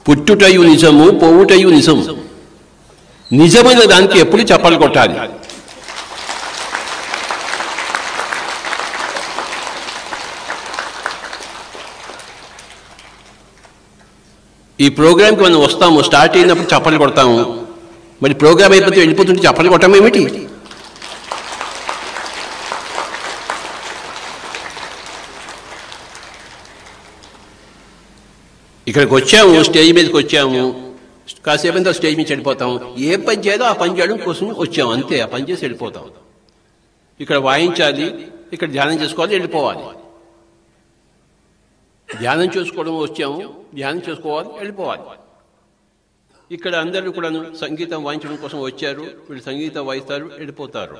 పుట్టుటయు నిజము పోవుటయు నిజం నిజమైన దానికి ఎప్పుడు చెప్పలు కొట్టాలి ఈ ప్రోగ్రామ్కి మనం వస్తాము స్టార్ట్ అయినప్పుడు చప్పలు కొడతాము మరి ప్రోగ్రామ్ అయిపోతే వెళ్ళిపోతుంటే చప్పలు కొట్టడం ఏమిటి ఇక్కడికి వచ్చాము స్టేజ్ మీదకి వచ్చాము కాసేపు అంతా స్టేజ్ మీద వెళ్ళిపోతాం ఏ పని చేయాలో ఆ పని చేయడం కోసం వచ్చాము అంతే ఆ పని చేసి వెళ్ళిపోతాం ఇక్కడ వాయించాలి ఇక్కడ ధ్యానం చేసుకోవాలి వెళ్ళిపోవాలి ధ్యానం చేసుకోవడం వచ్చాము ధ్యానం చేసుకోవాలి వెళ్ళిపోవాలి ఇక్కడ అందరూ కూడా సంగీతం వాయించడం కోసం వచ్చారు వీళ్ళు సంగీతం వాయిస్తారు వెళ్ళిపోతారు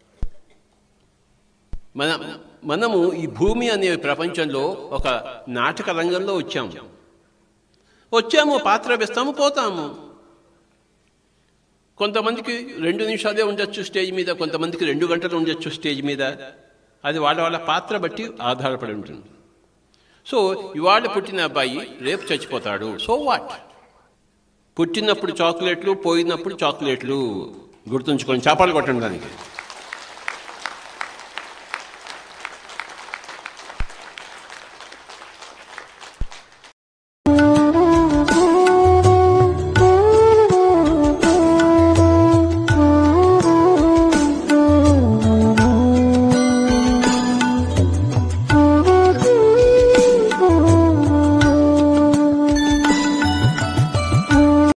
మన మనము ఈ భూమి అనే ప్రపంచంలో ఒక నాటక రంగంలో వచ్చాము వచ్చాము పాత్ర వేస్తాము పోతాము కొంతమందికి రెండు నిమిషాలే ఉండొచ్చు స్టేజ్ మీద కొంతమందికి రెండు గంటలు ఉండొచ్చు స్టేజ్ మీద అది వాళ్ళ వాళ్ళ పాత్ర బట్టి ఆధారపడి ఉంటుంది సో ఇవాళ పుట్టిన అబ్బాయి రేపు చచ్చిపోతాడు సో వాట్ పుట్టినప్పుడు చాక్లెట్లు పోయినప్పుడు చాక్లెట్లు గుర్తుంచుకొని చేపలు కొట్టండి దానికి